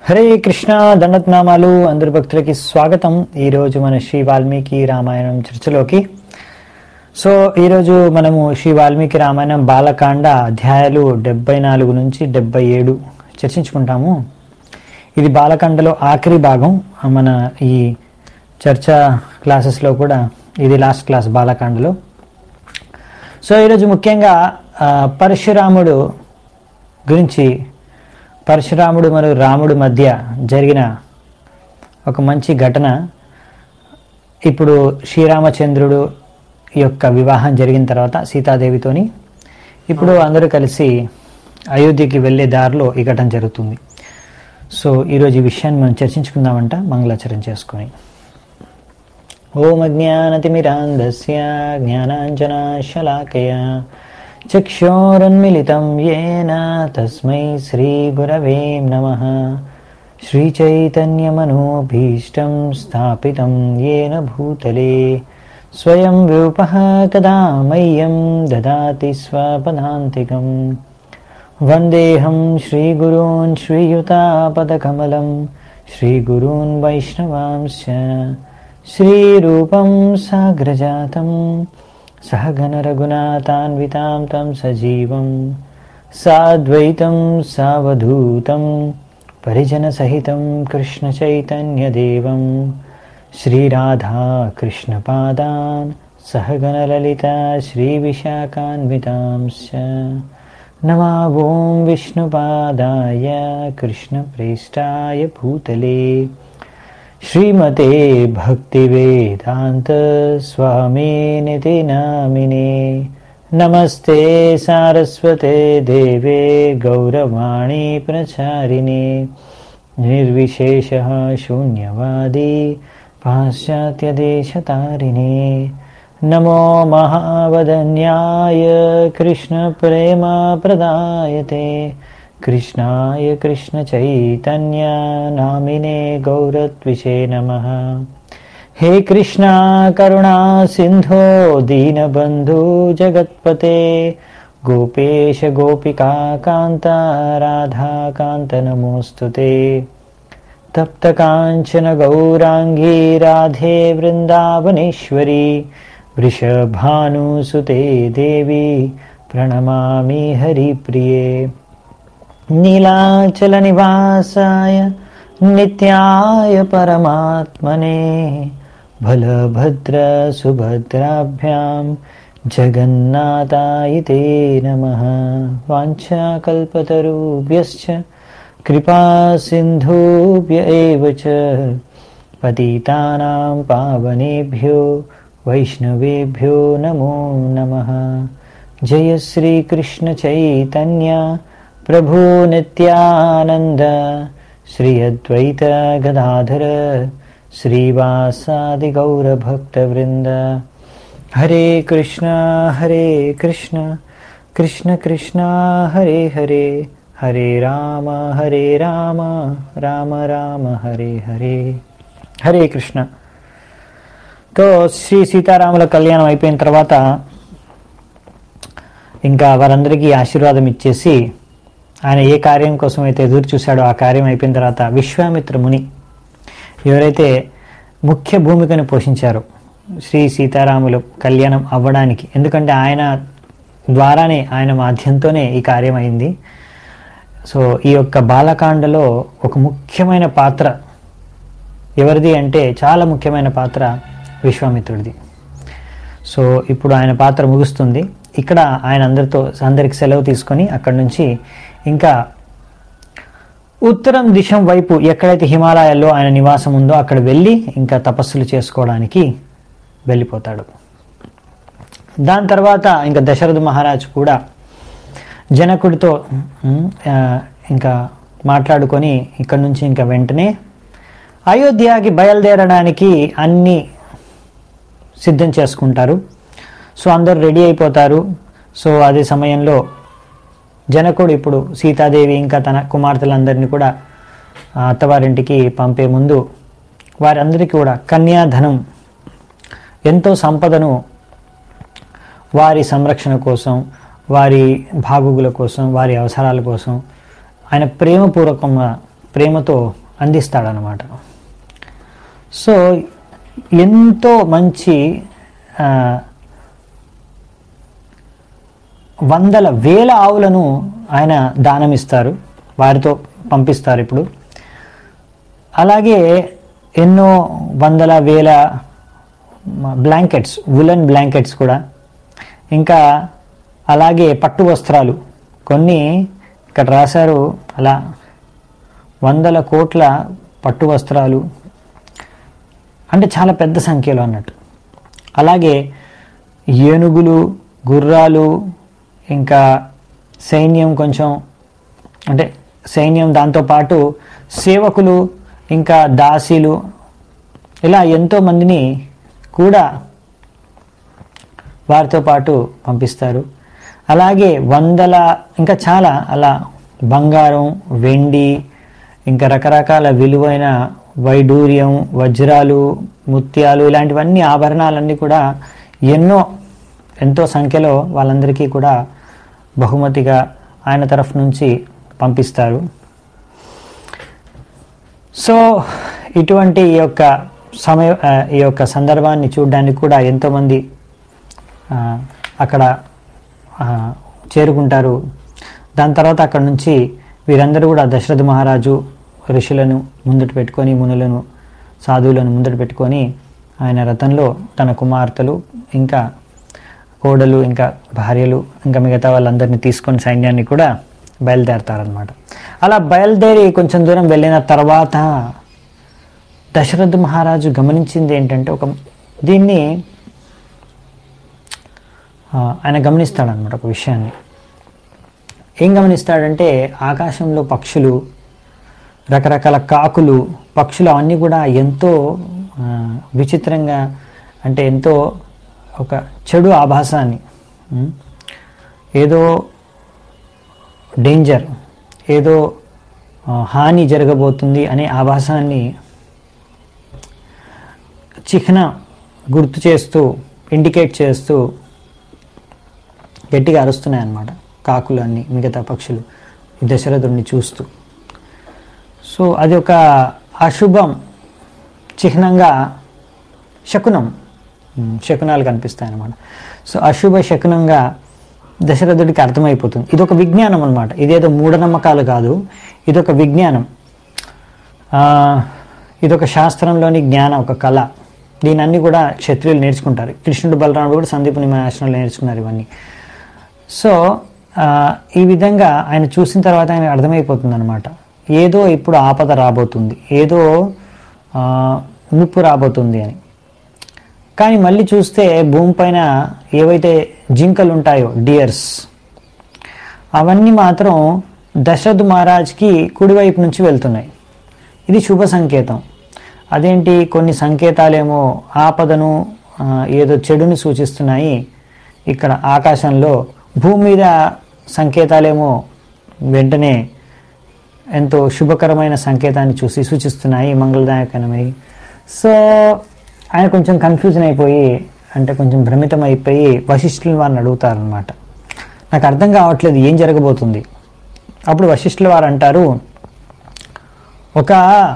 హరే కృష్ణ దండత్నామాలు అందరి భక్తులకి స్వాగతం ఈరోజు మన శ్రీ వాల్మీకి రామాయణం చర్చలోకి సో ఈరోజు మనము శ్రీ వాల్మీకి రామాయణం బాలకాండ అధ్యాయాలు డెబ్బై నాలుగు నుంచి డెబ్బై ఏడు చర్చించుకుంటాము ఇది బాలకాండలో ఆఖరి భాగం మన ఈ చర్చ క్లాసెస్లో కూడా ఇది లాస్ట్ క్లాస్ బాలకాండలో సో ఈరోజు ముఖ్యంగా ఆ, పరశురాముడు గురించి పరశురాముడు మరియు రాముడు మధ్య జరిగిన ఒక మంచి ఘటన ఇప్పుడు శ్రీరామచంద్రుడు యొక్క వివాహం జరిగిన తర్వాత సీతాదేవితోని ఇప్పుడు అందరూ కలిసి అయోధ్యకి వెళ్ళే దారిలో ఈ ఘటన జరుగుతుంది సో ఈరోజు ఈ విషయాన్ని మనం చర్చించుకుందామంట మంగళాచరణ చేసుకొని ఓం అజ్ఞానతిమిరాంధస్య జ్ఞానాంజనాశలాకయా చక్షోరున్మిలితం येन తస్మై శ్రీగురవే నమః श्रीचैतन्यमनोभीष्टं स्थापितं येन भूतले स्वयं रूपः कदा मह्यं ददाति स्वपदान्तिकम् वन्देऽहं श्रीगुरून् श्रीयुतापदकमलं श्रीगुरून् वैष्णवांश्च श्रीरूपं साग्रजातं सहगणरघुनाथान्वितां तं सजीवं साद्वैतं सावधूतं परिजनसहितं कृष्णचैतन्यदेवं श्रीराधा कृष्णपादान् सहगणललिता श्रीविशाखान्वितांश्च नमा ॐ विष्णुपादाय कृष्णप्रेष्ठाय भूतले श्रीमते भक्तिवेदान्त स्वामिनिति नामिने नमस्ते सारस्वते देवे गौरवाणी प्रचारिणे निर्विशेषः शून्यवादी पाश्चात्यदेशतारिणे नमो महावदन्याय कृष्णप्रेमप्रदायते कृष्णाय कृष्णचैतन्य नामिने गौरत्विषे नमः हे कृष्णा करुणा सिन्धो दीनबन्धु जगत्पते गोपेश गोपिका कान्त राधाकान्त नमोऽस्तु ते तप्तकाञ्चन गौराङ्गी राधे वृन्दावनेश्वरी वृषभानुसुते देवी प्रणमामि हरिप्रिये नीलाचलनिवासाय नित्याय परमात्मने बलभद्रसुभद्राभ्यां जगन्नाथाय ते नमः वाञ्छाकल्पतरुभ्यश्च कृपासिन्धुभ्य एव च पतितानां पावनेभ्यो वैष्णवेभ्यो नमो नमः जय श्रीकृष्णचैतन्य प्रभु नित्यानन्द श्री अद्वैत गदाधर श्रीवासादिगौरभक्तवृन्द हरे कृष्ण हरे कृष्ण कृष्ण कृष्ण हरे हरे हरे राम हरे राम राम राम हरे हरे హరే కృష్ణ తో శ్రీ సీతారాముల కళ్యాణం అయిపోయిన తర్వాత ఇంకా వారందరికీ ఆశీర్వాదం ఇచ్చేసి ఆయన ఏ కార్యం కోసం అయితే ఎదురు చూశాడో ఆ కార్యం అయిపోయిన తర్వాత విశ్వామిత్ర ముని ఎవరైతే ముఖ్య భూమికను పోషించారో శ్రీ సీతారాముల కళ్యాణం అవ్వడానికి ఎందుకంటే ఆయన ద్వారానే ఆయన మాధ్యంతోనే ఈ కార్యం అయింది సో ఈ యొక్క బాలకాండలో ఒక ముఖ్యమైన పాత్ర ఎవరిది అంటే చాలా ముఖ్యమైన పాత్ర విశ్వామిత్రుడిది సో ఇప్పుడు ఆయన పాత్ర ముగుస్తుంది ఇక్కడ ఆయన అందరితో అందరికి సెలవు తీసుకొని అక్కడి నుంచి ఇంకా ఉత్తరం దిశం వైపు ఎక్కడైతే హిమాలయాల్లో ఆయన నివాసం ఉందో అక్కడ వెళ్ళి ఇంకా తపస్సులు చేసుకోవడానికి వెళ్ళిపోతాడు దాని తర్వాత ఇంకా దశరథ మహారాజు కూడా జనకుడితో ఉమ్, ఆ, ఇంకా మాట్లాడుకొని ఇక్కడ నుంచి ఇంకా వెంటనే అయోధ్యకి బయలుదేరడానికి అన్ని సిద్ధం చేసుకుంటారు సో అందరూ రెడీ అయిపోతారు సో అదే సమయంలో జనకుడు ఇప్పుడు సీతాదేవి ఇంకా తన కుమార్తెలందరినీ కూడా ఆ అత్తవారింటికి పంపే ముందు వారందరికీ కూడా కన్యాధనం ఎంతో సంపదను వారి సంరక్షణ కోసం వారి బాగోగుల కోసం వారి అవసరాల కోసం ఆయన ప్రేమపూర్వకంగా ప్రేమతో అందిస్తాడనమాట సో ఎంతో మంచి ఆ, వందల వేల ఆవులను ఆయన దానం ఇస్తారు వారితో పంపిస్తారు ఇప్పుడు అలాగే ఎన్నో వందల వేల బ్లాంకెట్స్ వులన్ బ్లాంకెట్స్ కూడా ఇంకా అలాగే పట్టు వస్త్రాలు కొన్ని ఇక్కడ రాశారు అలా వందల కోట్ల పట్టు వస్త్రాలు అంటే చాలా పెద్ద సంఖ్యలో అన్నట్టు అలాగే ఏనుగులు గుర్రాలు ఇంకా సైన్యం కొంచెం అంటే సైన్యం దాంతోపాటు సేవకులు ఇంకా దాసీలు ఇలా ఎంతో మందిని కూడా వారితో పాటు పంపిస్తారు అలాగే వందల ఇంకా చాలా అలా బంగారం వెండి ఇంకా రకరకాల విలువైన వైడూర్యం వజ్రాలు ముత్యాలు ఇలాంటివన్నీ ఆభరణాలన్నీ కూడా ఎన్నో ఎంతో సంఖ్యలో వాళ్ళందరికీ కూడా బహుమతిగా ఆయన తరఫు నుంచి పంపిస్తారు సో ఇటువంటి ఈ యొక్క సమయ ఆ, ఈ యొక్క సందర్భాన్ని చూడడానికి కూడా ఎంతోమంది ఆ, అక్కడ ఆ, చేరుకుంటారు దాని తర్వాత అక్కడ నుంచి వీరందరూ కూడా దశరథ మహారాజు ఋషులను ముందట పెట్టుకొని మునులను సాధువులను ముందట పెట్టుకొని ఆయన రథంలో తన కుమార్తెలు ఇంకా కోడలు ఇంకా భార్యలు ఇంకా మిగతా వాళ్ళందరినీ తీసుకొని సైన్యాన్ని కూడా బయలుదేరతారనమాట అలా బయలుదేరి కొంచెం దూరం వెళ్ళిన తర్వాత దశరథ మహారాజు గమనించింది ఏంటంటే ఒక దీన్ని ఆ, ఆయన గమనిస్తాడనమాట ఒక విషయాన్ని ఏం గమనిస్తాడంటే ఆకాశంలో పక్షులు రకరకాల కాకులు పక్షులు అవన్నీ కూడా ఎంతో ఆ, విచిత్రంగా అంటే ఎంతో ఒక చెడు ఆభాసాన్ని ఉమ్, ఏదో డేంజర్ ఏదో ఆ, హాని జరగబోతుంది అనే ఆభాసాన్ని చిహ్న గుర్తు చేస్తూ ఇండికేట్ చేస్తూ గట్టిగా అరుస్తున్నాయి అన్నమాట కాకులు అన్ని మిగతా పక్షులు ఈ దశరథుడిని చూస్తూ సో అది ఒక అశుభం చిహ్నంగా శకునం ఉమ్, శకునాలు కనిపిస్తాయి అన్నమాట సో అశుభ శకునంగా దశరథుడికి అర్థమైపోతుంది ఇది ఒక విజ్ఞానం అనమాట ఇదేదో మూఢనమ్మకాలు కాదు ఇదొక విజ్ఞానం ఆ, ఇదొక శాస్త్రంలోని జ్ఞానం ఒక కళ దీని అన్ని కూడా క్షత్రియులు నేర్చుకుంటారు కృష్ణుడు బలరాముడు కూడా సందీపుని ఆశ్రమంలో నేర్చుకున్నారు ఇవన్నీ సో ఆ, ఈ విధంగా ఆయన చూసిన తర్వాత ఆయన అర్థమైపోతుంది అనమాట ఏదో ఇప్పుడు ఆపద రాబోతుంది ఏదో ఆ, ముప్పు రాబోతుంది అని కానీ మళ్ళీ చూస్తే భూమిపైన ఏవైతే జింకలు ఉంటాయో డియర్స్ అవన్నీ మాత్రం దశరథ్ మహారాజ్కి కుడివైపు నుంచి వెళ్తున్నాయి ఇది శుభ సంకేతం అదేంటి కొన్ని సంకేతాలేమో ఆపదను ఆ, ఏదో చెడుని సూచిస్తున్నాయి ఇక్కడ ఆకాశంలో భూమి మీద సంకేతాలేమో వెంటనే ఎంతో శుభకరమైన సంకేతాన్ని చూసి సూచిస్తున్నాయి మంగళదాయకరమై సో ఆయన కొంచెం కన్ఫ్యూజన్ అయిపోయి అంటే కొంచెం భ్రమితం అయిపోయి వశిష్ఠుల వారిని అడుగుతారనమాట నాకు అర్థం కావట్లేదు ఏం జరగబోతుంది అప్పుడు వశిష్ఠుల వారు అంటారు ఒక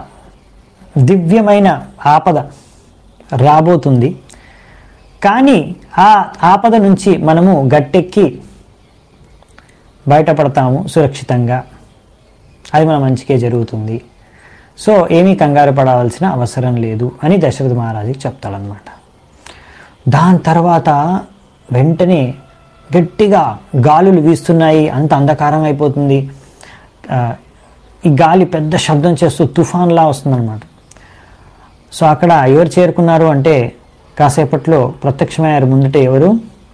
దివ్యమైన ఆపద రాబోతుంది కానీ ఆ ఆపద నుంచి మనము గట్టెక్కి బయటపడతాము సురక్షితంగా అది మన మంచికే జరుగుతుంది సో ఏమీ కంగారు పడవలసిన అవసరం లేదు అని దశరథ మహారాజుకి చెప్తాడనమాట దాని తర్వాత వెంటనే గట్టిగా గాలులు వీస్తున్నాయి అంత అంధకారం అయిపోతుంది ఆ, ఈ గాలి పెద్ద శబ్దం చేస్తూ తుఫాన్లా వస్తుందన్నమాట సో అక్కడ ఎవరు చేరుకున్నారు అంటే కాసేపట్లో ప్రత్యక్షమయ్యారు ముందుటే ఎవరు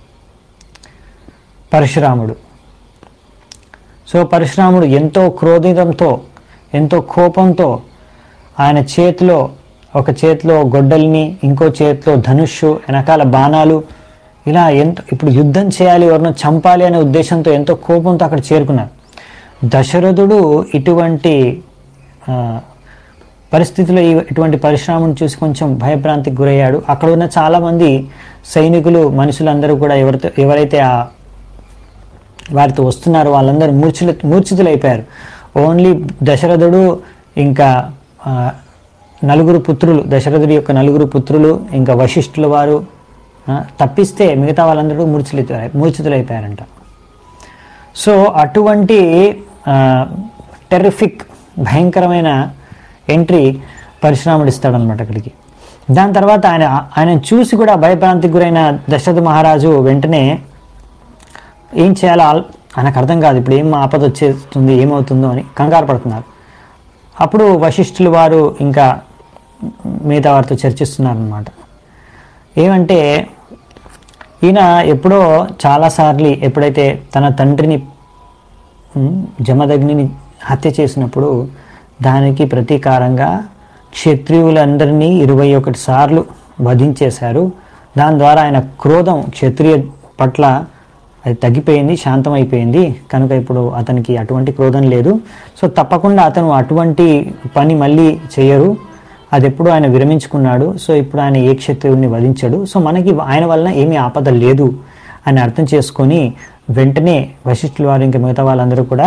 పరశురాముడు సో పరశురాముడు ఎంతో క్రోధితంతో ఎంతో కోపంతో ఆయన చేతిలో ఒక చేతిలో గొడ్డలిని ఇంకో చేతిలో ధనుష్షు వెనకాల బాణాలు ఇలా ఎంతో ఇప్పుడు యుద్ధం చేయాలి ఎవరినో చంపాలి అనే ఉద్దేశంతో ఎంతో కోపంతో అక్కడ చేరుకున్నారు దశరథుడు ఇటువంటి ఆ, పరిస్థితిలో ఈ- ఇటువంటి పరిశ్రమను చూసి కొంచెం భయభ్రాంతికి గురయ్యాడు అక్కడ ఉన్న చాలామంది సైనికులు మనుషులందరూ కూడా ఎవరితో ఎవరైతే ఆ వారితో వస్తున్నారు వాళ్ళందరూ మూర్ఛులు మూర్ఛితులైపోయారు ఓన్లీ దశరథుడు ఇంకా ఆ, నలుగురు పుత్రులు దశరథుడి యొక్క నలుగురు పుత్రులు ఇంకా వశిష్ఠుల వారు ఆ, తప్పిస్తే మిగతా వాళ్ళందరూ మూర్ఛితులైపోయారు మూర్ఛితులైపోయారంట సో అటువంటి టెరిఫిక్ భయంకరమైన ఎంట్రీ పరశురాముడు ఇస్తాడనమాట అక్కడికి దాని తర్వాత ఆయన ఆయన చూసి కూడా భయభ్రాంతికి గురైన దశరథ మహారాజు వెంటనే ఏం చేయాలో ఆల్- ఆయనకు అర్థం కాదు ఇప్పుడు ఏం ఆపద వచ్చేస్తుంది ఏమవుతుందో అని కంగారు పడుతున్నారు అప్పుడు వశిష్ఠులు వారు ఇంకా మిగతా వారితో చర్చిస్తున్నారనమాట ఏమంటే ఈయన ఎప్పుడో చాలాసార్లు ఎప్పుడైతే తన తండ్రిని ఉమ్, జమదగ్నిని హత్య చేసినప్పుడు దానికి ప్రతీకారంగా క్షత్రియులందరినీ ఇరవై ఒకటి సార్లు వధించేశారు దాని ద్వారా ఆయన క్రోధం క్షత్రియ పట్ల అది తగ్గిపోయింది శాంతమైపోయింది కనుక ఇప్పుడు అతనికి అటువంటి క్రోధం లేదు సో తప్పకుండా అతను అటువంటి పని మళ్ళీ చేయరు అది ఎప్పుడు ఆయన విరమించుకున్నాడు సో ఇప్పుడు ఆయన ఏ క్షత్రియుడిని వధించాడు సో మనకి ఆయన వలన ఏమీ ఆపద లేదు అని అర్థం చేసుకొని వెంటనే వశిష్ఠుల వారు ఇంకా మిగతా వాళ్ళందరూ కూడా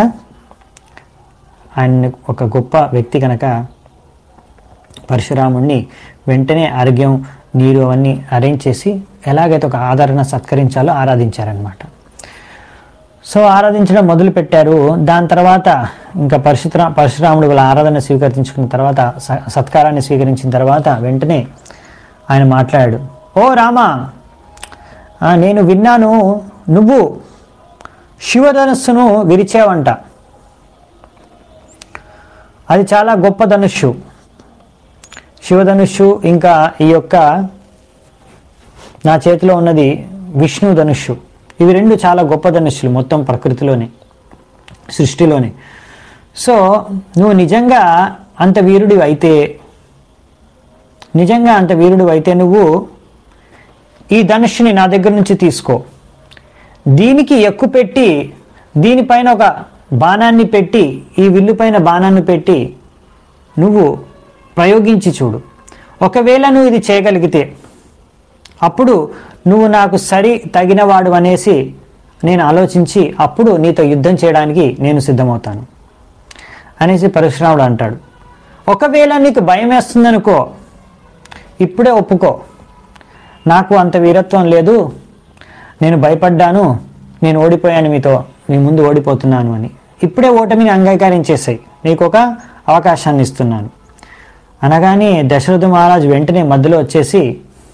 ఆయన ఒక గొప్ప వ్యక్తి కనుక పరశురాముణ్ణి వెంటనే ఆరోగ్యం నీరు అవన్నీ అరేంజ్ చేసి ఎలాగైతే ఒక ఆదరణ సత్కరించాలో ఆరాధించారనమాట సో ఆరాధించడం మొదలు పెట్టారు దాని తర్వాత ఇంకా పరశురా పరశురాముడు వాళ్ళ ఆరాధన స్వీకరించుకున్న తర్వాత స- సత్కారాన్ని స్వీకరించిన తర్వాత వెంటనే ఆయన మాట్లాడాడు ఓ రామా ఆ, నేను విన్నాను నువ్వు శివధనుస్సును విరిచావంట అది చాలా గొప్ప ధనుస్సు శివధనుస్సు ఇంకా ఈ యొక్క నా చేతిలో ఉన్నది విష్ణు ధనుస్సు ఇవి రెండు చాలా గొప్ప ధనుస్సులు మొత్తం ప్రకృతిలోనే సృష్టిలోనే సో నువ్వు నిజంగా అంత వీరుడి అయితే నిజంగా అంత వీరుడు అయితే నువ్వు ఈ ధనుష్ని నా దగ్గర నుంచి తీసుకో దీనికి ఎక్కువ పెట్టి దీనిపైన ఒక బాణాన్ని పెట్టి ఈ విల్లు పైన బాణాన్ని పెట్టి నువ్వు ప్రయోగించి చూడు ఒకవేళ నువ్వు ఇది చేయగలిగితే అప్పుడు నువ్వు నాకు సరి తగినవాడు అనేసి నేను ఆలోచించి అప్పుడు నీతో యుద్ధం చేయడానికి నేను సిద్ధమవుతాను అనేసి పరశురాముడు అంటాడు ఒకవేళ నీకు భయం వేస్తుందనుకో ఇప్పుడే ఒప్పుకో నాకు అంత వీరత్వం లేదు నేను భయపడ్డాను నేను ఓడిపోయాను మీతో మీ ముందు ఓడిపోతున్నాను అని ఇప్పుడే ఓటమిని అంగీకరించేసాయి నీకు ఒక అవకాశాన్ని ఇస్తున్నాను అనగానే దశరథ మహారాజు వెంటనే మధ్యలో వచ్చేసి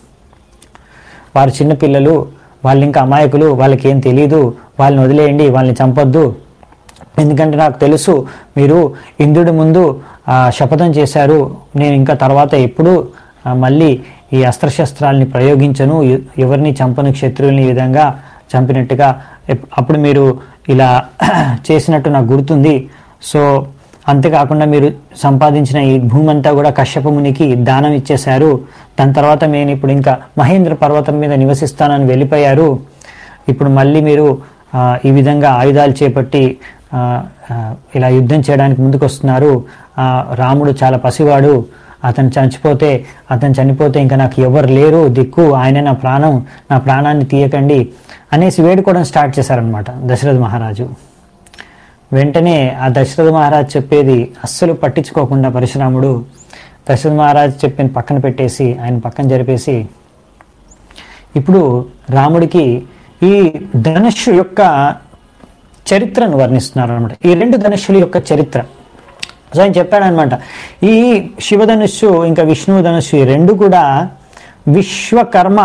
వారు చిన్నపిల్లలు వాళ్ళు ఇంకా అమాయకులు వాళ్ళకి ఏం తెలియదు వాళ్ళని వదిలేయండి వాళ్ళని చంపొద్దు ఎందుకంటే నాకు తెలుసు మీరు ఇంద్రుడి ముందు ఆ, శపథం చేశారు నేను ఇంకా తర్వాత ఎప్పుడు ఆ, మళ్ళీ ఈ అస్త్రశస్త్రాలని ప్రయోగించను ఎ- ఎవరిని చంపను క్షత్రువుల్ని ఈ విధంగా చంపినట్టుగా ఎప్- అప్పుడు మీరు ఇలా చేసినట్టు నాకు గుర్తుంది సో అంతేకాకుండా మీరు సంపాదించిన ఈ భూమి అంతా కూడా కశ్యప మునికి దానం ఇచ్చేశారు దాని తర్వాత నేను ఇప్పుడు ఇంకా మహేంద్ర పర్వతం మీద నివసిస్తానని వెళ్ళిపోయారు ఇప్పుడు మళ్ళీ మీరు ఆ, ఈ విధంగా ఆయుధాలు చేపట్టి ఆ, ఆ, ఇలా యుద్ధం చేయడానికి ముందుకు వస్తున్నారు ఆ, రాముడు చాలా పసివాడు అతను చనిపోతే అతను చనిపోతే ఇంకా నాకు ఎవరు లేరు దిక్కు ఆయన నా ప్రాణం నా ప్రాణాన్ని తీయకండి అనేసి వేడుకోవడం స్టార్ట్ చేశారనమాట దశరథ మహారాజు వెంటనే ఆ దశరథ మహారాజ్ చెప్పేది అస్సలు పట్టించుకోకుండా పరశురాముడు దశరథ మహారాజ్ చెప్పిన పక్కన పెట్టేసి ఆయన పక్కన జరిపేసి ఇప్పుడు రాముడికి ఈ ధనుషు యొక్క చరిత్రను వర్ణిస్తున్నారు అనమాట ఈ రెండు ధనుషుల యొక్క చరిత్ర సో ఆయన చెప్పాడనమాట ఈ శివధనుస్సు ఇంకా విష్ణువు ధనుస్సు ఈ రెండు కూడా విశ్వకర్మ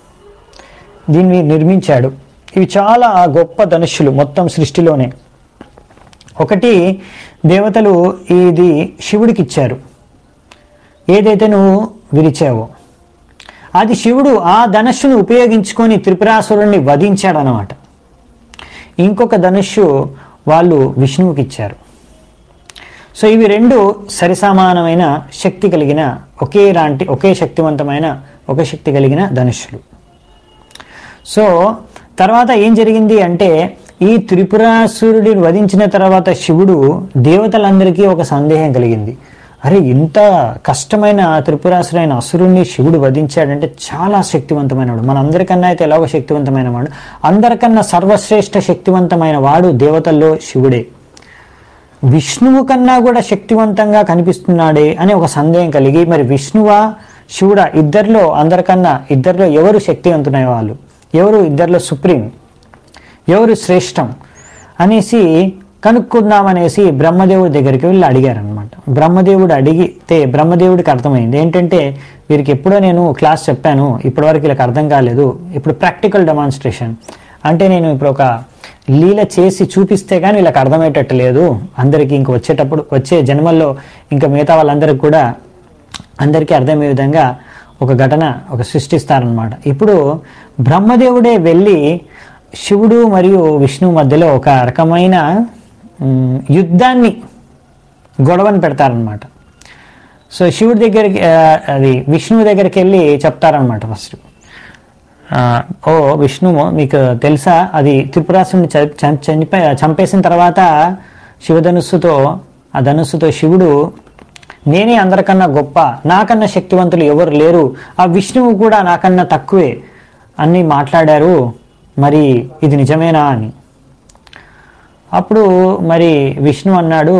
దీన్ని నిర్మించాడు ఇవి చాలా గొప్ప ధనుష్యులు మొత్తం సృష్టిలోనే ఒకటి దేవతలు ఇది శివుడికి ఇచ్చారు ఏదైతే నువ్వు విరిచావో అది శివుడు ఆ ధనుస్సును ఉపయోగించుకొని త్రిపురాసురుణ్ణి వధించాడనమాట ఇంకొక ధనుస్సు వాళ్ళు విష్ణువుకి ఇచ్చారు సో ఇవి రెండు సరిసమానమైన శక్తి కలిగిన ఒకే లాంటి ఒకే శక్తివంతమైన ఒకే శక్తి కలిగిన ధనుష్యులు సో తర్వాత ఏం జరిగింది అంటే ఈ త్రిపురాసురుడిని వధించిన తర్వాత శివుడు దేవతలందరికీ ఒక సందేహం కలిగింది అరే ఇంత కష్టమైన త్రిపురాసురైన అసురుణ్ణి శివుడు వధించాడంటే చాలా శక్తివంతమైన వాడు మనందరికన్నా అయితే ఎలాగో శక్తివంతమైన వాడు అందరికన్నా సర్వశ్రేష్ఠ శక్తివంతమైన వాడు దేవతల్లో శివుడే విష్ణువు కన్నా కూడా శక్తివంతంగా కనిపిస్తున్నాడే అని ఒక సందేహం కలిగి మరి విష్ణువా శివుడా ఇద్దరిలో అందరికన్నా ఇద్దరిలో ఎవరు శక్తివంతులైన వాళ్ళు ఎవరు ఇద్దరిలో సుప్రీం ఎవరు శ్రేష్టం అనేసి కనుక్కుందామనేసి బ్రహ్మదేవుడి దగ్గరికి వెళ్ళి అడిగారనమాట బ్రహ్మదేవుడు అడిగితే బ్రహ్మదేవుడికి అర్థమైంది ఏంటంటే వీరికి ఎప్పుడో నేను క్లాస్ చెప్పాను ఇప్పటివరకు వీళ్ళకి అర్థం కాలేదు ఇప్పుడు ప్రాక్టికల్ డెమాన్స్ట్రేషన్ అంటే నేను ఇప్పుడు ఒక లీల చేసి చూపిస్తే కానీ వీళ్ళకి అర్థమయ్యేటట్టు లేదు అందరికీ ఇంక వచ్చేటప్పుడు వచ్చే జన్మల్లో ఇంకా మిగతా వాళ్ళందరికీ కూడా అందరికీ అర్థమయ్యే విధంగా ఒక ఘటన ఒక సృష్టిస్తారనమాట ఇప్పుడు బ్రహ్మదేవుడే వెళ్ళి శివుడు మరియు విష్ణువు మధ్యలో ఒక రకమైన మ్, యుద్ధాన్ని గొడవని పెడతారనమాట సో శివుడి దగ్గరికి ఆ, అది విష్ణువు దగ్గరికి వెళ్ళి చెప్తారనమాట ఫస్ట్ ఆ, ఓ విష్ణువు మీకు తెలుసా అది త్రిపురాసుని చనిపోయి చంపేసిన తర్వాత శివధనుస్సుతో ఆ ధనుస్సుతో శివుడు నేనే అందరికన్నా గొప్ప నాకన్నా శక్తివంతులు ఎవరు లేరు ఆ విష్ణువు కూడా నాకన్నా తక్కువే అని మాట్లాడారు మరి ఇది నిజమేనా అని అప్పుడు మరి విష్ణు అన్నాడు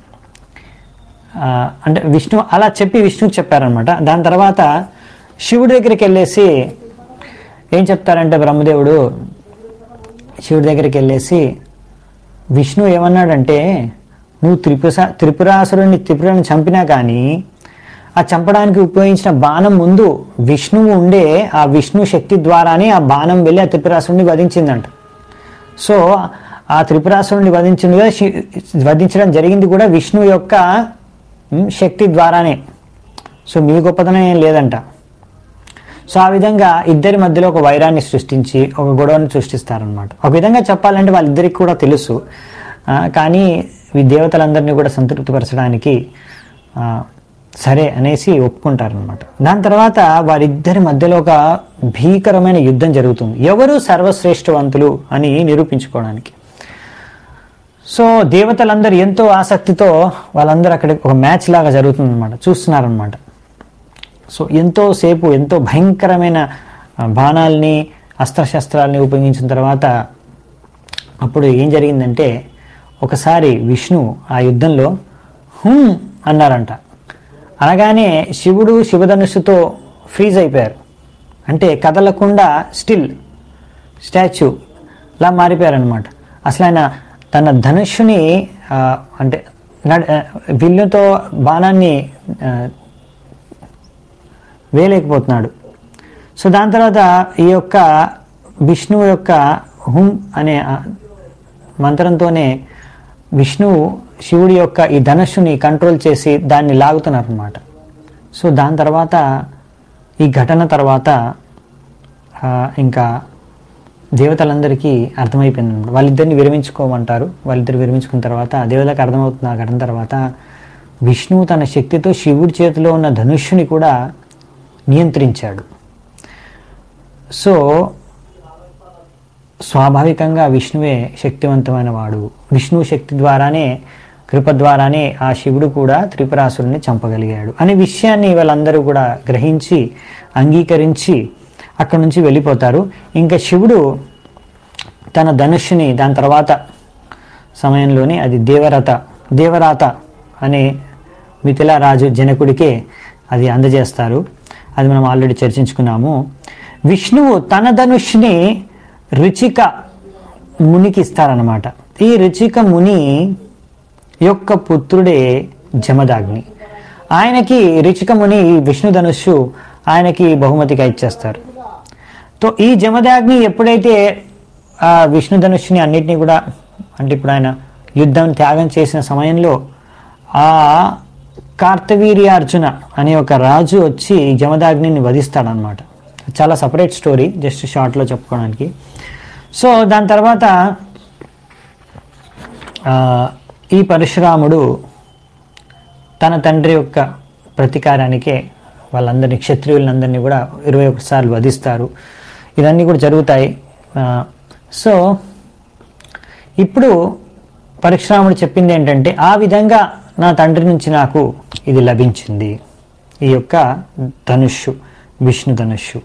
ఆ, అంటే విష్ణు అలా చెప్పి విష్ణుకి చెప్పారనమాట దాని తర్వాత శివుడి దగ్గరికి వెళ్ళేసి ఏం చెప్తారంటే బ్రహ్మదేవుడు శివుడి దగ్గరికి వెళ్ళేసి విష్ణు ఏమన్నాడంటే నువ్వు త్రిపుర త్రిపురాసురుని త్రిపురని చంపినా కానీ ఆ చంపడానికి ఉపయోగించిన బాణం ముందు విష్ణువు ఉండే ఆ విష్ణు శక్తి ద్వారానే ఆ బాణం వెళ్ళి ఆ త్రిపురాసురుని వధించిందంట సో ఆ త్రిపురాసురుని వధించింది కూడా శి- వధించడం జరిగింది కూడా విష్ణు యొక్క ఉమ్, శక్తి ద్వారానే సో మీ గొప్పతనం ఏం లేదంట సో ఆ విధంగా ఇద్దరి మధ్యలో ఒక వైరాన్ని సృష్టించి ఒక గొడవని సృష్టిస్తారనమాట ఒక విధంగా చెప్పాలంటే వాళ్ళిద్దరికి కూడా తెలుసు ఆ, కానీ ఈ దేవతలందరినీ కూడా సంతృప్తిపరచడానికి ఆ, సరే అనేసి ఒప్పుకుంటారనమాట దాని తర్వాత వారిద్దరి మధ్యలో ఒక భీకరమైన యుద్ధం జరుగుతుంది ఎవరు సర్వశ్రేష్టవంతులు అని నిరూపించుకోవడానికి సో దేవతలందరూ ఎంతో ఆసక్తితో వాళ్ళందరూ అక్కడ ఒక మ్యాచ్ లాగా జరుగుతుందన్నమాట చూస్తున్నారనమాట సో ఎంతో సేపు ఎంతో భయంకరమైన ఆ, బాణాల్ని అస్త్రశస్త్రాల్ని ఉపయోగించిన తర్వాత అప్పుడు ఏం జరిగిందంటే ఒకసారి విష్ణు ఆ యుద్ధంలో హుం అన్నారంట అనగానే శివుడు శివధనుస్సుతో ఫ్రీజ్ అయిపోయారు అంటే కదలకుండా స్టిల్ స్టాచ్యూ లా మారిపోయారనమాట అసలు ఆయన తన ధనుష్యుని ఆ, అంటే నడ- ఆ, విల్లుతో బాణాన్ని ఆ, వేయలేకపోతున్నాడు సో దాని తర్వాత ఈ యొక్క విష్ణువు యొక్క హుం అనే ఆ మంత్రంతోనే విష్ణువు శివుడి యొక్క ఈ ధనుస్సుని కంట్రోల్ చేసి దాన్ని లాగుతున్నారు అనమాట సో దాని తర్వాత ఈ ఘటన తర్వాత ఆ, ఇంకా దేవతలందరికీ అర్థమైపోయింది అనమాట వాళ్ళిద్దరిని విరమించుకోమంటారు వాళ్ళిద్దరు విరమించుకున్న తర్వాత దేవతలకు అర్థమవుతుంది ఆ ఘటన తర్వాత విష్ణువు తన శక్తితో శివుడి చేతిలో ఉన్న ధనుష్యుని కూడా నియంత్రించాడు సో స్వాభావికంగా విష్ణువే శక్తివంతమైన వాడు విష్ణువు శక్తి ద్వారానే కృప ద్వారానే ఆ శివుడు కూడా త్రిపురాసురుని చంపగలిగాడు అనే విషయాన్ని వాళ్ళందరూ కూడా గ్రహించి అంగీకరించి అక్కడి నుంచి వెళ్ళిపోతారు ఇంకా శివుడు తన ధనుష్యుని దాని తర్వాత సమయంలోనే అది దేవరత దేవరాత అనే మిథిలా రాజు జనకుడికే అది అందజేస్తారు అది మనం ఆల్రెడీ చర్చించుకున్నాము విష్ణువు తన ధనుష్ని రుచిక మునికి ఇస్తారనమాట ఈ రుచిక ముని యొక్క పుత్రుడే జమదాగ్ని ఆయనకి రుచిక ముని ఈ విష్ణు ధనుస్సు ఆయనకి బహుమతిగా ఇచ్చేస్తారు తో ఈ జమదాగ్ని ఎప్పుడైతే ఆ విష్ణు ధనుష్ని అన్నిటినీ కూడా అంటే ఇప్పుడు ఆయన యుద్ధం త్యాగం చేసిన సమయంలో ఆ కార్తవీర్యార్జున అనే ఒక రాజు వచ్చి ఈ జమదాగ్నిని వధిస్తాడనమాట చాలా సపరేట్ స్టోరీ జస్ట్ షార్ట్లో చెప్పుకోవడానికి సో దాని తర్వాత ఆ, ఈ పరశురాముడు తన తండ్రి యొక్క ప్రతీకారానికే వాళ్ళందరినీ క్షత్రియులందరినీ కూడా ఇరవై ఒకటి సార్లు వధిస్తారు ఇవన్నీ కూడా జరుగుతాయి ఆ, సో ఇప్పుడు పరశురాముడు చెప్పింది ఏంటంటే ఆ విధంగా నా తండ్రి నుంచి నాకు ఇది లభించింది ఈ యొక్క ధనుష్షు విష్ణు ధనుష్షు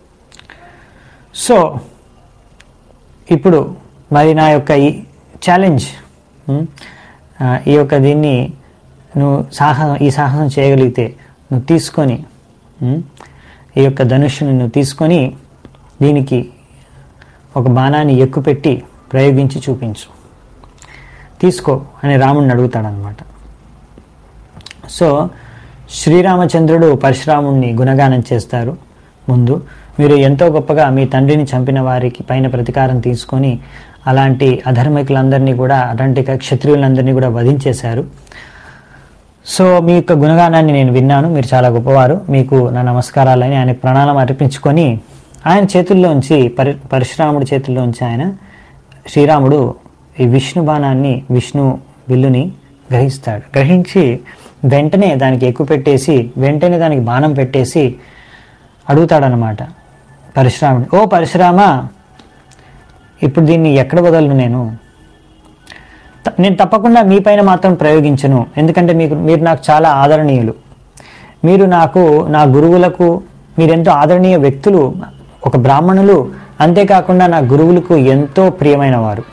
సో ఇప్పుడు మరి నా యొక్క ఈ ఛాలెంజ్ ఉమ్, ఆ, ఈ యొక్క దీన్ని నువ్వు సాహసం ఈ సాహసం చేయగలిగితే నువ్వు తీసుకొని ఉమ్, ఈ యొక్క ధనుష్యుని నువ్వు తీసుకొని దీనికి ఒక బాణాన్ని ఎక్కుపెట్టి ప్రయోగించి చూపించు తీసుకో అని రాముడిని అడుగుతాడనమాట సో శ్రీరామచంద్రుడు పరశురాముణ్ణి గుణగానం చేస్తారు ముందు మీరు ఎంతో గొప్పగా మీ తండ్రిని చంపిన వారికి పైన ప్రతీకారం తీసుకొని అలాంటి అధర్మికులందరినీ కూడా అలాంటి క్షత్రియులందరినీ కూడా వధించేశారు సో మీ యొక్క గుణగానాన్ని నేను విన్నాను మీరు చాలా గొప్పవారు మీకు నా నమస్కారాలని ఆయన ప్రణాళం అర్పించుకొని ఆయన చేతుల్లోంచి పరి పరశురాముడి చేతుల్లోంచి ఆయన శ్రీరాముడు ఈ విష్ణు బాణాన్ని విష్ణు విల్లుని గ్రహిస్తాడు గ్రహించి వెంటనే దానికి ఎక్కువ పెట్టేసి వెంటనే దానికి బాణం పెట్టేసి అడుగుతాడనమాట పరశురాముడు ఓ పరశురామ ఇప్పుడు దీన్ని ఎక్కడ వదలను నేను త- నేను తప్పకుండా మీ పైన మాత్రం ప్రయోగించను ఎందుకంటే మీకు మీరు నాకు చాలా ఆదరణీయులు మీరు నాకు నా గురువులకు మీరెంతో ఆదరణీయ వ్యక్తులు ఒక బ్రాహ్మణులు అంతేకాకుండా నా గురువులకు ఎంతో ప్రియమైన వారు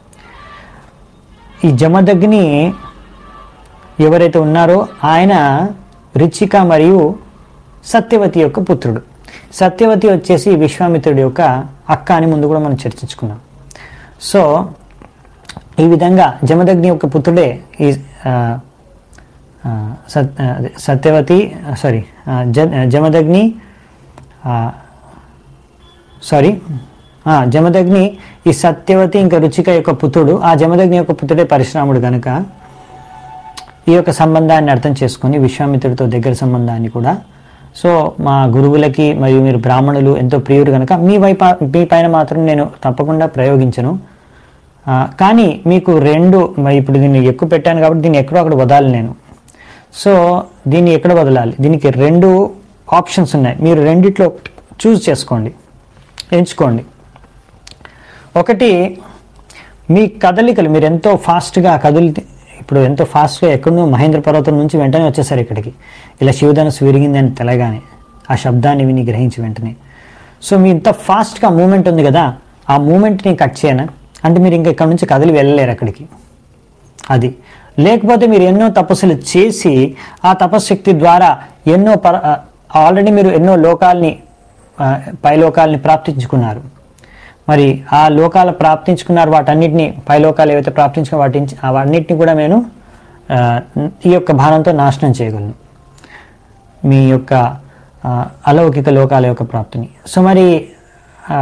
ఈ జమదగ్ని ఎవరైతే ఉన్నారో ఆయన రుచిక మరియు సత్యవతి యొక్క పుత్రుడు సత్యవతి వచ్చేసి విశ్వామిత్రుడి యొక్క అక్క అని ముందు కూడా మనం చర్చించుకున్నాం సో ఈ విధంగా జమదగ్ని యొక్క పుత్రుడే ఈ ఆ, ఆ, సత్ ఆ, అదే, సత్యవతి సారీ జమదగ్ని ఆ, సారీ ఆ, జమదగ్ని ఈ సత్యవతి ఇంకా రుచిక యొక్క పుత్రుడు ఆ జమదగ్ని యొక్క పుత్రుడే పరశురాముడు కనుక ఈ యొక్క సంబంధాన్ని అర్థం చేసుకొని విశ్వామిత్రుడితో దగ్గర సంబంధాన్ని కూడా సో మా గురువులకి మరియు మీరు బ్రాహ్మణులు ఎంతో ప్రియుడు కనుక మీ వైపు మీ పైన మాత్రం నేను తప్పకుండా ప్రయోగించను ఆ, కానీ మీకు రెండు మరి ఇప్పుడు దీన్ని ఎక్కువ పెట్టాను కాబట్టి దీన్ని ఎక్కడో అక్కడ వదాలి నేను సో దీన్ని ఎక్కడ వదలాలి దీనికి రెండు ఆప్షన్స్ ఉన్నాయి మీరు రెండిట్లో చూస్ చేసుకోండి ఎంచుకోండి ఒకటి మీ కదలికలు మీరు ఎంతో ఫాస్ట్గా కదులు ఇప్పుడు ఎంతో ఫాస్ట్గా ఎక్కడో మహేంద్ర పర్వతం నుంచి వెంటనే వచ్చేసారు ఇక్కడికి ఇలా శివధనుసు విరిగింది అని తెలగానే ఆ శబ్దాన్ని విని గ్రహించి వెంటనే సో మీ ఇంత ఫాస్ట్గా మూమెంట్ ఉంది కదా ఆ మూమెంట్ని కట్ చేయనా అంటే మీరు ఇంకా ఇక్కడ నుంచి కదిలి వెళ్ళలేరు అక్కడికి అది లేకపోతే మీరు ఎన్నో తపస్సులు చేసి ఆ తపశ్శక్తి ద్వారా ఎన్నో పర ఆల్రెడీ మీరు ఎన్నో లోకాల్ని ఆ, పై లోకాల్ని ప్రాప్తించుకున్నారు మరి ఆ లోకాలు ప్రాప్తించుకున్నారు వాటన్నిటిని పై లోకాలు ఏవైతే ప్రాప్తించుకున్న వాటి అవన్నిటిని కూడా నేను ఆ, ఈ యొక్క భారంతో నాశనం చేయగలను మీ యొక్క ఆ, అలౌకిక లోకాల యొక్క ప్రాప్తిని సో మరి ఆ,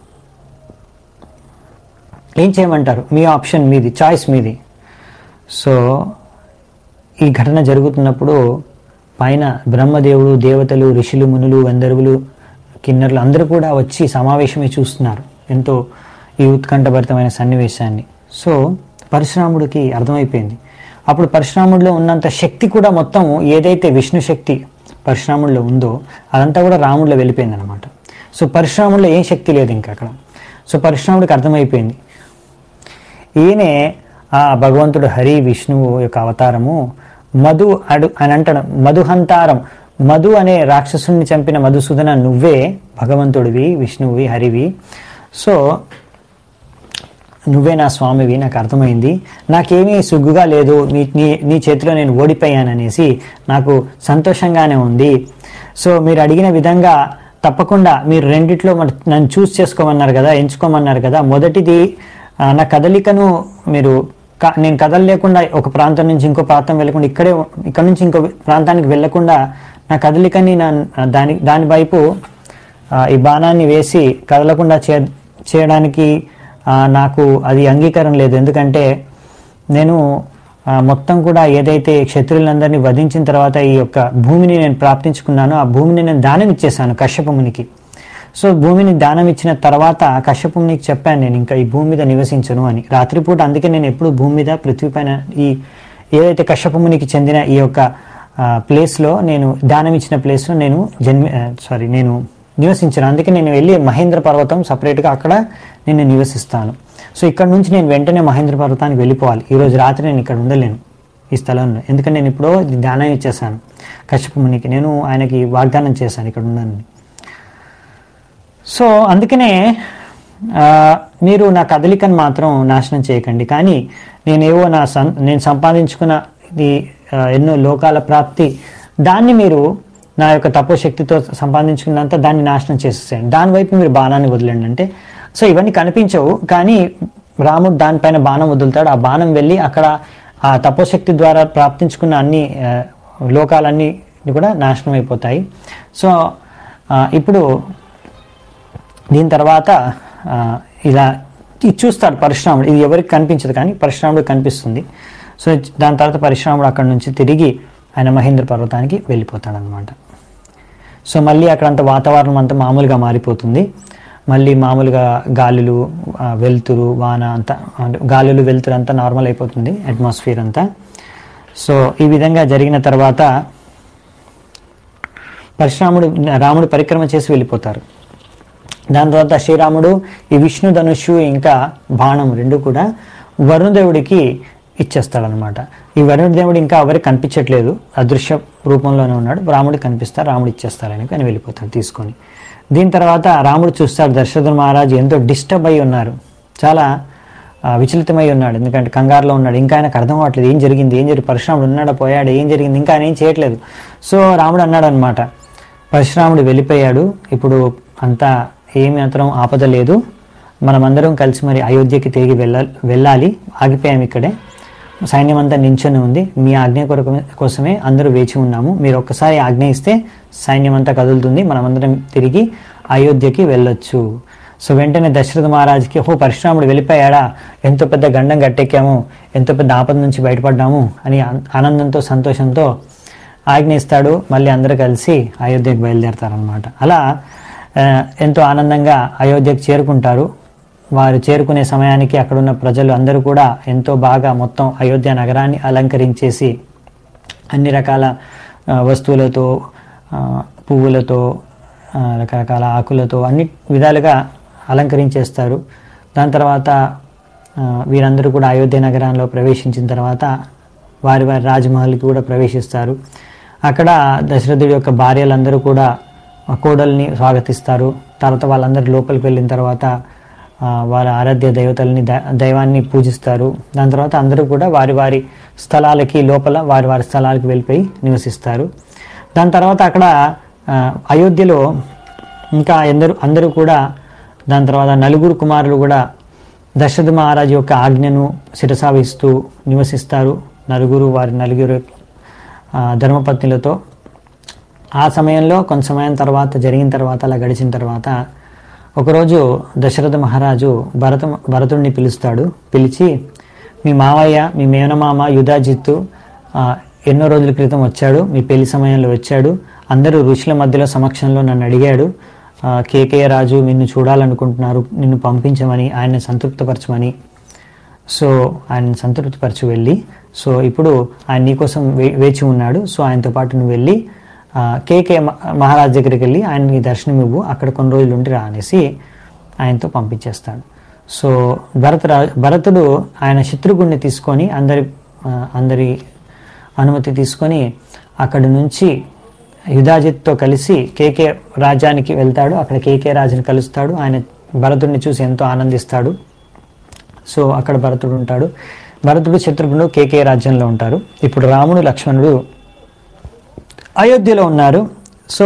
ఏం చేయమంటారు మీ ఆప్షన్ మీది చాయిస్ మీది సో ఈ ఘటన జరుగుతున్నప్పుడు పైన బ్రహ్మదేవుడు దేవతలు ఋషులు మునులు గంధర్వులు కిన్నర్లు అందరూ కూడా వచ్చి సమావేశమే చూస్తున్నారు ఎంతో ఈ ఉత్కంఠభరితమైన సన్నివేశాన్ని సో పరశురాముడికి అర్థమైపోయింది అప్పుడు పరశురాముడిలో ఉన్నంత శక్తి కూడా మొత్తం ఏదైతే విష్ణు శక్తి పరశురాముడిలో ఉందో అదంతా కూడా రాముడిలో వెళ్ళిపోయింది అనమాట సో పరశురాముడిలో ఏం శక్తి లేదు ఇంకా అక్కడ సో పరశురాముడికి అర్థమైపోయింది ఈయనే ఆ భగవంతుడు హరి విష్ణువు యొక్క అవతారము మధు అడు అని అంటాడు మధుహంతారం మధు అనే రాక్షసుని చంపిన మధుసూదన నువ్వే భగవంతుడివి విష్ణువి హరివి సో నువ్వే నా స్వామివి నాకు అర్థమైంది నాకేమీ సుగ్గుగా లేదు నీ నీ నీ చేతిలో నేను ఓడిపోయాననేసి నాకు సంతోషంగానే ఉంది సో మీరు అడిగిన విధంగా తప్పకుండా మీరు రెండిట్లో మరి నన్ను చూస్ చేసుకోమన్నారు కదా ఎంచుకోమన్నారు కదా మొదటిది ఆ, నా కదలికను మీరు క- నేను కదలలేకుండా ఒక ప్రాంతం నుంచి ఇంకో ప్రాంతం వెళ్ళకుండా ఇక్కడే ఇక్కడ నుంచి ఇంకో ప్రాంతానికి వెళ్ళకుండా నా కదలికని నా దాని దాని వైపు ఆ, ఈ బాణాన్ని వేసి కదలకుండా చే చేయడానికి ఆ, నాకు అది అంగీకారం లేదు ఎందుకంటే నేను ఆ, మొత్తం కూడా ఏదైతే క్షత్రులందరినీ వధించిన తర్వాత ఈ యొక్క భూమిని నేను ప్రాప్తించుకున్నానో ఆ భూమిని నేను దానం ఇచ్చేసాను కశ్యపమునికి సో భూమిని దానం ఇచ్చిన తర్వాత కశ్యపమునికి చెప్పాను నేను ఇంకా ఈ భూమి మీద నివసించను అని రాత్రిపూట అందుకే నేను ఎప్పుడు భూమి మీద పృథ్వీ పైన ఈ ఏదైతే కశ్యపమునికి చెందిన ఈ యొక్క ఆ, ప్లేస్లో నేను దానం ఇచ్చిన ప్లేస్లో నేను జన్మి సారీ నేను నివసించాను అందుకే నేను వెళ్ళి మహేంద్ర పర్వతం సపరేట్గా అక్కడ నేను నివసిస్తాను సో ఇక్కడ నుంచి నేను వెంటనే మహేంద్ర పర్వతానికి వెళ్ళిపోవాలి ఈ రోజు రాత్రి నేను ఇక్కడ ఉండలేను ఈ స్థలంలో ఎందుకంటే నేను ఇప్పుడు దానం ఇచ్చేసాను కశ్యపమునికి నేను ఆయనకి వాగ్దానం చేశాను ఇక్కడ ఉండని సో అందుకనే ఆ, మీరు నా కదలికను మాత్రం నాశనం చేయకండి కానీ నేనేవో నా సం నేను సంపాదించుకున్న ఇది ఆ, ఎన్నో లోకాల ప్రాప్తి దాన్ని మీరు నా యొక్క తపోశక్తితో సంపాదించుకున్నంత దాన్ని నాశనం చేసేసేయండి దాని వైపు మీరు బాణాన్ని వదిలేండి అంటే సో ఇవన్నీ కనిపించవు కానీ రాముడు దానిపైన బాణం వదులుతాడు ఆ బాణం వెళ్ళి అక్కడ ఆ తపోశక్తి ద్వారా ప్రాప్తించుకున్న అన్ని ఆ, లోకాలన్నీ కూడా నాశనం అయిపోతాయి సో ఆ, ఇప్పుడు దీని తర్వాత ఆ, ఇలా ఇది చూస్తాడు పరశురాముడు ఇది ఎవరికి కనిపించదు కానీ పరశురాముడు కనిపిస్తుంది సో దాని తర్వాత పరశురాముడు అక్కడ నుంచి తిరిగి ఆయన మహేంద్ర పర్వతానికి వెళ్ళిపోతాడనమాట సో మళ్ళీ అక్కడంత వాతావరణం అంతా మామూలుగా మారిపోతుంది మళ్ళీ మామూలుగా గాలులు ఆ, వెలుతురు వాన అంతా అంటే గాలులు వెలుతురు అంతా నార్మల్ అయిపోతుంది అట్మాస్ఫియర్ అంతా సో ఈ విధంగా జరిగిన తర్వాత పరశురాముడు రాముడు పరిక్రమ చేసి వెళ్ళిపోతారు దాని తర్వాత శ్రీరాముడు ఈ విష్ణు ధనుషు ఇంకా బాణం రెండు కూడా వరుణదేవుడికి ఇచ్చేస్తాడనమాట ఈ వరుణదేవుడు ఇంకా ఎవరికి కనిపించట్లేదు అదృశ్య రూపంలోనే ఉన్నాడు రాముడికి కనిపిస్తారు రాముడు ఇచ్చేస్తారని కానీ వెళ్ళిపోతాడు తీసుకొని దీని తర్వాత రాముడు చూస్తాడు దశరథ మహారాజు ఎంతో డిస్టర్బ్ అయి ఉన్నారు చాలా ఆ, విచలితమై ఉన్నాడు ఎందుకంటే కంగారులో ఉన్నాడు ఇంకా ఆయనకు అర్థం అవ్వట్లేదు ఏం జరిగింది ఏం జరిగి పరశురాముడు ఉన్నాడా పోయాడు ఏం జరిగింది ఇంకా ఆయన ఏం చేయట్లేదు సో రాముడు అన్నాడు అనమాట పరశురాముడు వెళ్ళిపోయాడు ఇప్పుడు అంతా ఏమి మాత్రం ఆపద లేదు మనమందరం కలిసి మరి అయోధ్యకి తిరిగి వెళ్ళ వెళ్ళాలి ఆగిపోయాం ఇక్కడే సైన్యం అంతా నించొని ఉంది మీ ఆజ్ఞ కొరకు కోసమే అందరూ వేచి ఉన్నాము మీరు ఒక్కసారి ఆజ్ఞ ఇస్తే సైన్యం అంతా కదులుతుంది మనమందరం తిరిగి అయోధ్యకి వెళ్ళొచ్చు సో వెంటనే దశరథ మహారాజుకి ఓ పరశురాముడు వెళ్ళిపోయాడా ఎంతో పెద్ద గండం గట్టెక్కాము ఎంతో పెద్ద ఆపద నుంచి బయటపడ్డాము అని ఆన్- ఆనందంతో సంతోషంతో ఆజ్ఞ ఇస్తాడు మళ్ళీ అందరూ కలిసి అయోధ్యకు బయలుదేరతారనమాట అలా ఆ, ఎంతో ఆనందంగా అయోధ్యకు చేరుకుంటారు వారు చేరుకునే సమయానికి అక్కడున్న ప్రజలు అందరూ కూడా ఎంతో బాగా మొత్తం అయోధ్య నగరాన్ని అలంకరించేసి అన్ని రకాల ఆ, వస్తువులతో ఆ, పువ్వులతో ఆ, రకరకాల ఆకులతో అన్ని విధాలుగా అలంకరించేస్తారు దాని తర్వాత ఆ, వీరందరూ కూడా అయోధ్య నగరంలో ప్రవేశించిన తర్వాత వారి వారి రాజమహల్కి కూడా ప్రవేశిస్తారు అక్కడ దశరథుడి యొక్క భార్యలందరూ కూడా ఆ కోడల్ని స్వాగతిస్తారు తర్వాత వాళ్ళందరూ లోపలికి వెళ్ళిన తర్వాత ఆ, వారి ఆరాధ్య దేవతల్ని ద- దైవాన్ని పూజిస్తారు దాని తర్వాత అందరూ కూడా వారి వారి స్థలాలకి లోపల వారి వారి స్థలాలకి వెళ్ళిపోయి నివసిస్తారు దాని తర్వాత అక్కడ ఆ, అయోధ్యలో ఇంకా ఎందరు అందరూ కూడా దాని తర్వాత నలుగురు కుమారులు కూడా దశరథ మహారాజు యొక్క ఆజ్ఞను శిరసావిస్తూ నివసిస్తారు నలుగురు వారి నలుగురు ఆ, ధర్మపత్నులతో ఆ సమయంలో కొంత సమయం తర్వాత జరిగిన తర్వాత అలా గడిచిన తర్వాత ఒకరోజు దశరథ మహారాజు భరత భరతుడిని పిలుస్తాడు పిలిచి మీ మావయ్య మీ మేనమామ యుధాజిత్తు ఆ, ఎన్నో రోజుల క్రితం వచ్చాడు మీ పెళ్లి సమయంలో వచ్చాడు అందరూ ఋషుల మధ్యలో సమక్షంలో నన్ను అడిగాడు ఆ, కేకే రాజు నిన్ను చూడాలనుకుంటున్నారు నిన్ను పంపించమని ఆయన్ని సంతృప్తపరచమని సో ఆయన సంతృప్తిపరచు వెళ్ళి సో ఇప్పుడు ఆయన నీకోసం వే- వేచి ఉన్నాడు సో ఆయనతో పాటు నువ్వు వెళ్ళి ఆ, కేకే మ- మహారాజ్ దగ్గరికి వెళ్ళి ఆయనకి దర్శనం ఇవ్వు అక్కడ కొన్ని రోజులు ఉండి రా అనేసి ఆయనతో పంపించేస్తాడు సో భరత రా- భరతుడు ఆయన శత్రుఘ్ని తీసుకొని అందరి ఆ, అందరి అనుమతి తీసుకొని అక్కడి నుంచి యుధాజిత్తో కలిసి కేకే రాజ్యానికి వెళ్తాడు అక్కడ కేకే రాజుని కలుస్తాడు ఆయన భరతుడిని చూసి ఎంతో ఆనందిస్తాడు సో అక్కడ భరతుడు ఉంటాడు భరతుడు శత్రుఘ్నుడు కేకే రాజ్యంలో ఉంటారు ఇప్పుడు రాముడు లక్ష్మణుడు అయోధ్యలో ఉన్నారు సో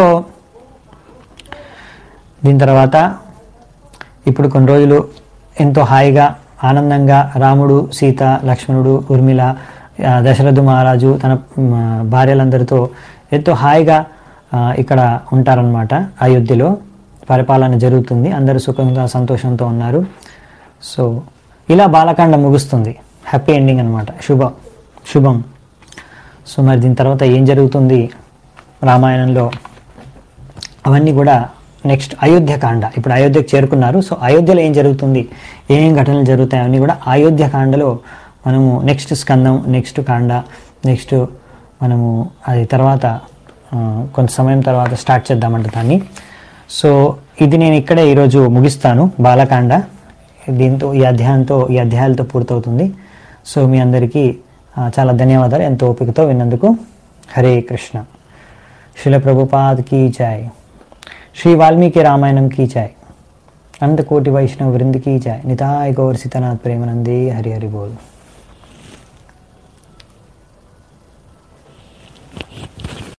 దీని తర్వాత ఇప్పుడు కొన్ని రోజులు ఎంతో హాయిగా ఆనందంగా రాముడు సీత లక్ష్మణుడు ఉర్మిళ ఆ, దశరథ మహారాజు తన మ్, భార్యలందరితో ఎంతో హాయిగా ఆ, ఇక్కడ ఉంటారనమాట అయోధ్యలో పరిపాలన జరుగుతుంది అందరూ సుఖంగా సంతోషంతో ఉన్నారు సో ఇలా బాలకాండ ముగుస్తుంది హ్యాపీ ఎండింగ్ అనమాట శుభ శుభం సో మరి దీని తర్వాత ఏం జరుగుతుంది రామాయణంలో అవన్నీ కూడా నెక్స్ట్ అయోధ్యకాండ ఇప్పుడు అయోధ్యకు చేరుకున్నారు సో అయోధ్యలో ఏం జరుగుతుంది ఏమేం ఘటనలు జరుగుతాయి అవన్నీ కూడా అయోధ్యకాండలో మనము నెక్స్ట్ స్కందం నెక్స్ట్ కాండ నెక్స్ట్ మనము అది తర్వాత ఆ, కొంత సమయం తర్వాత స్టార్ట్ చేద్దామంట దాన్ని సో ఇది నేను ఇక్కడే ఈరోజు ముగిస్తాను బాలకాండ దీంతో ఈ అధ్యాయంతో ఈ అధ్యాయాలతో పూర్తవుతుంది సో మీ అందరికీ ఆ, చాలా ధన్యవాదాలు ఎంతో ఓపికతో విన్నందుకు హరే కృష్ణ శిల ప్రభుపాద్ కీ జాయ్ శ్రీ వాల్మీకి రామాయణం కీ జాయ్ అనంత కోటి వైష్ణవ వృందికి జాయ్ నితాయ్ గౌర్ సీతానాథ్ ప్రేమనందే హరి హరి బోల్